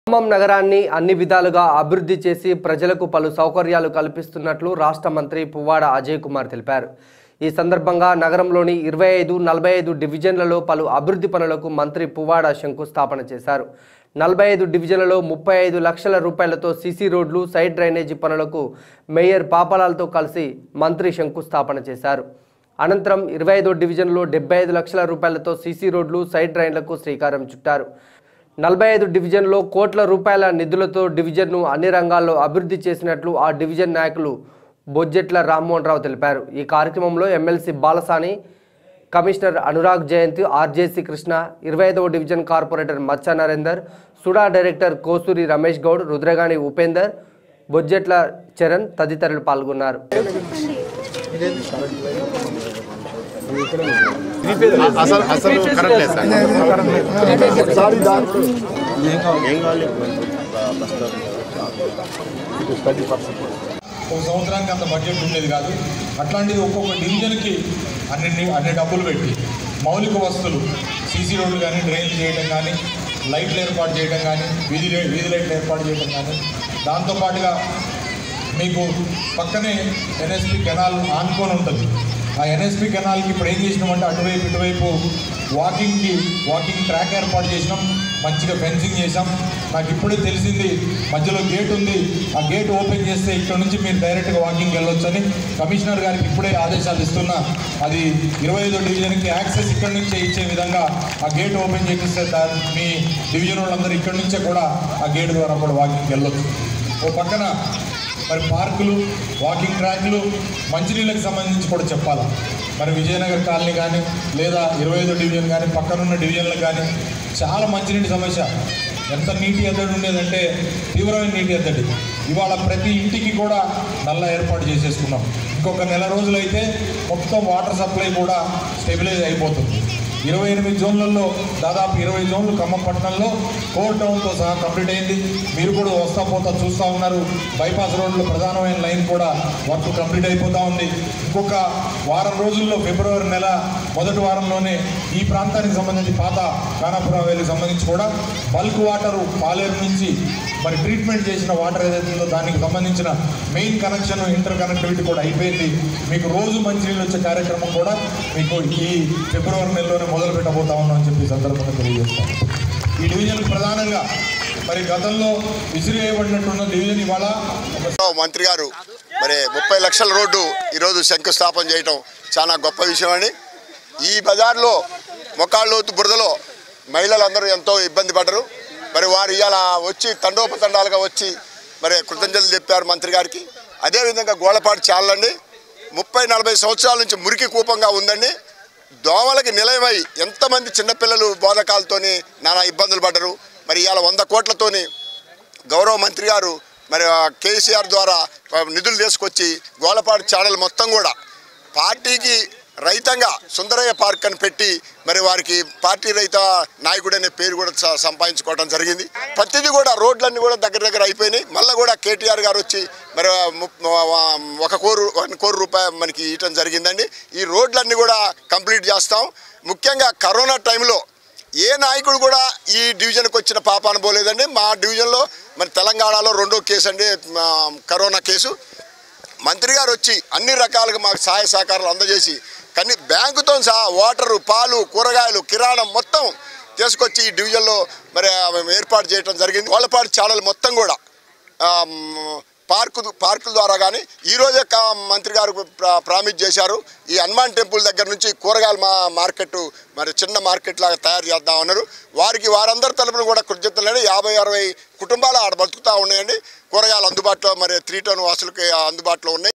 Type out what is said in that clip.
ఖమ్మం నగరాన్ని అన్ని విధాలుగా అభివృద్ధి చేసి ప్రజలకు పలు సౌకర్యాలు కల్పిస్తున్నట్లు రాష్ట్ర మంత్రి పువ్వాడ అజయ్ కుమార్ తెలిపారు ఈ సందర్భంగా నగరంలోని ఇరవై ఐదు నలభై ఐదు డివిజన్లలో పలు అభివృద్ధి పనులకు మంత్రి పువ్వాడ శంకుస్థాపన చేశారు నలభై ఐదు డివిజన్లలో ముప్పై ఐదు లక్షల రూపాయలతో సీసీ రోడ్లు సైడ్ డ్రైనేజీ పనులకు మేయర్ పాపలాలతో కలిసి మంత్రి శంకుస్థాపన చేశారు అనంతరం ఇరవై ఐదో డివిజన్లో డెబ్బై ఐదు లక్షల రూపాయలతో సీసీ రోడ్లు సైడ్ డ్రైన్లకు శ్రీకారం చుట్టారు నలభై ఐదు డివిజన్లో కోట్ల రూపాయల నిధులతో డివిజన్ను అన్ని రంగాల్లో అభివృద్ధి చేసినట్లు ఆ డివిజన్ నాయకులు బొజ్జెట్ల రామ్మోహన్ రావు తెలిపారు ఈ కార్యక్రమంలో MLC Balasani commissioner Anurag Jayanthi RJC Krishna ఇరవై ఐదవ division corporator Maccha Narender SUDA director Kosuri Ramesh Goud Rudragani Upender Bojjetla Charan తదితరులు పాల్గొన్నారు అసలు అసలు కరెక్ట్ లేదు సార్ ఏం కావాలి ఒక సంవత్సరానికి అంత బడ్జెట్ ఉండేది కాదు అట్లాంటిది ఒక్కొక్క డివిజన్కి అన్ని అన్ని డబ్బులు పెట్టి మౌలిక వస్తువులు సీసీ రోడ్లు కానీ డ్రైన్ చేయడం కానీ లైట్లు ఏర్పాటు చేయడం కానీ వీధి లై- వీధి లైట్లు ఏర్పాటు చేయడం కానీ దాంతోపాటుగా మీకు పక్కనే ఎన్ఎస్పి కెనాల్ ఆనుకొని ఉంటుంది ఆ ఎన్ఎస్పి కెనాల్కి ఇప్పుడు ఏం చేసినామంటే అటువైపు ఇటువైపు వాకింగ్కి వాకింగ్ ట్రాక్ ఏర్పాటు చేసినాం మంచిగా ఫెన్సింగ్ చేసాం నాకు ఇప్పుడే తెలిసింది మధ్యలో గేట్ ఉంది ఆ గేట్ ఓపెన్ చేస్తే ఇక్కడ నుంచి మీరు డైరెక్ట్గా వాకింగ్ వెళ్ళొచ్చని కమిషనర్ గారికి ఇప్పుడే ఆదేశాలు ఇస్తున్నా అది ఇరవై ఐదో డివిజన్కి యాక్సెస్ ఇక్కడ నుంచే ఇచ్చే విధంగా ఆ గేట్ ఓపెన్ చేపిస్తే దా- మీ డివిజన్ వాళ్ళందరూ ఇక్కడ నుంచే కూడా ఆ గేట్ ద్వారా కూడా వాకింగ్ వెళ్ళొచ్చు ఓ పక్కన మరి పార్కులు వాకింగ్ ట్రాక్లు మంచినీళ్ళకి సంబంధించి కూడా చెప్పాలి మరి విజయనగర్ కాలనీ కానీ లేదా ఇరవై ఐదో డివిజన్ కానీ పక్కనున్న డివిజన్లకు కానీ చాలా మంచినీటి సమస్య ఎంత నీటి ఎద్దడి ఉండేదంటే తీవ్రమైన నీటి ఎద్దడి ఇవాళ ప్రతి ఇంటికి కూడా నల్ల ఏర్పాటు చేసేసుకున్నాం ఇంకొక నెల రోజులైతే మొత్తం వాటర్ సప్లై కూడా స్టెబిలైజ్ అయిపోతుంది ఇరవై ఎనిమిది జోన్లలో దాదాపు ఇరవై జోన్లు ఖమ్మం పట్టణంలో కోర్ టౌన్తో సహా కంప్లీట్ అయింది మీరు కూడా వస్తా పోతా చూస్తూ ఉన్నారు బైపాస్ రోడ్లో ప్రధానమైన లైన్ కూడా వర్క్ కంప్లీట్ అయిపోతూ ఉంది ఇంకొక వారం రోజుల్లో ఫిబ్రవరి నెల మొదటి వారంలోనే ఈ ప్రాంతానికి సంబంధించి పాత కానాపురం వేలికి సంబంధించి కూడా బల్క్ వాటర్ పాలేరు నుంచి మరి ట్రీట్మెంట్ చేసిన వాటర్ ఏదైతే ఉందో దానికి సంబంధించిన మెయిన్ కనెక్షన్ ఇంటర్ కనెక్టివిటీ కూడా అయిపోయింది మీకు రోజు మంచినీళ్ళు వచ్చే కార్యక్రమం కూడా మీకు ఈ ఫిబ్రవరి నెలలోనే మొదలు పెట్టబోతా ఉన్నాం అని చెప్పి ఈ సందర్భంగా తెలియజేస్తాను ఈ డివిజన్ ప్రధానంగా మరి గతంలో విసిరివేయబడినట్టున్న డివిజన్ ఇవాళ ఒక మంత్రి గారు మరి ముప్పై లక్షల రోడ్డు ఈరోజు శంకుస్థాపన చేయటం చాలా గొప్ప విషయం అండి ఈ బజార్లో మొక్కాళ్ళలోతు బురదలో మహిళలందరూ ఎంతో ఇబ్బంది పడ్డరు మరి వారు ఇవాళ వచ్చి తండోపతండాలుగా వచ్చి మరి కృతజ్ఞతలు చెప్పారు మంత్రి గారికి అదేవిధంగా గోళపాటి చాలండి ముప్పై నలభై సంవత్సరాల నుంచి మురికి కూపంగా ఉందండి దోమలకి నిలయమై ఎంతమంది చిన్నపిల్లలు బోధకాలతోని నానా ఇబ్బందులు పడ్డరు మరి ఇవాళ వంద కోట్లతోని గౌరవ మంత్రి గారు మరి ఆ కేసీఆర్ ద్వారా ఆ, నిధులు తీసుకొచ్చి గోలపాడు ఛానల్ మొత్తం కూడా పార్టీకి రైతంగా సుందరయ్య పార్క్ అని పెట్టి మరి వారికి పార్టీ రైత నాయకుడు అనే పేరు కూడా స- సంపాదించుకోవడం జరిగింది ప్రతిదీ కూడా రోడ్లన్నీ కూడా దగ్గర దగ్గర అయిపోయినాయి మళ్ళీ కూడా కేటీఆర్ గారు వచ్చి మరి ఆ ముప్- ఆ ఒక కోరు వన్ కోటి రూపాయలు మనకి ఇవ్వటం జరిగిందండి ఈ రోడ్లన్నీ కూడా కంప్లీట్ చేస్తాం ముఖ్యంగా కరోనా టైంలో ఏ నాయకుడు కూడా ఈ డివిజన్కి వచ్చిన పాపాన పోలేదండి మా డివిజన్లో మరి తెలంగాణలో రెండో కేసు అండి మా కరోనా కేసు మంత్రి గారు వచ్చి అన్ని రకాలుగా మాకు సహాయ సహకారాలు అందజేసి కానీ బ్యాంకుతో సహా వాటరు పాలు కూరగాయలు కిరాణం మొత్తం తీసుకొచ్చి ఈ డివిజన్లో మరి ఆ, ఏర్పాటు చేయడం జరిగింది వాళ్ళపాటి ఛానల్ మొత్తం కూడా ఆ, మ్, పార్కు పార్కుల ద్వారా కానీ ఈరోజే కా మంత్రి గారు ప్రా- ప్రామిస్ చేశారు ఈ హనుమాన్ టెంపుల్ దగ్గర నుంచి కూరగాయల మా మార్కెట్ మరి చిన్న మార్కెట్ లాగా తయారు చేద్దాం అన్నారు వారికి వారందరి తరపున కూడా కృతజ్ఞతలు యాభై అరవై కుటుంబాలు ఆడ బతుకుతూ ఉన్నాయండి కూరగాయలు అందుబాటులో మరి త్రీ టన్ వాసులకి అందుబాటులో ఉన్నాయి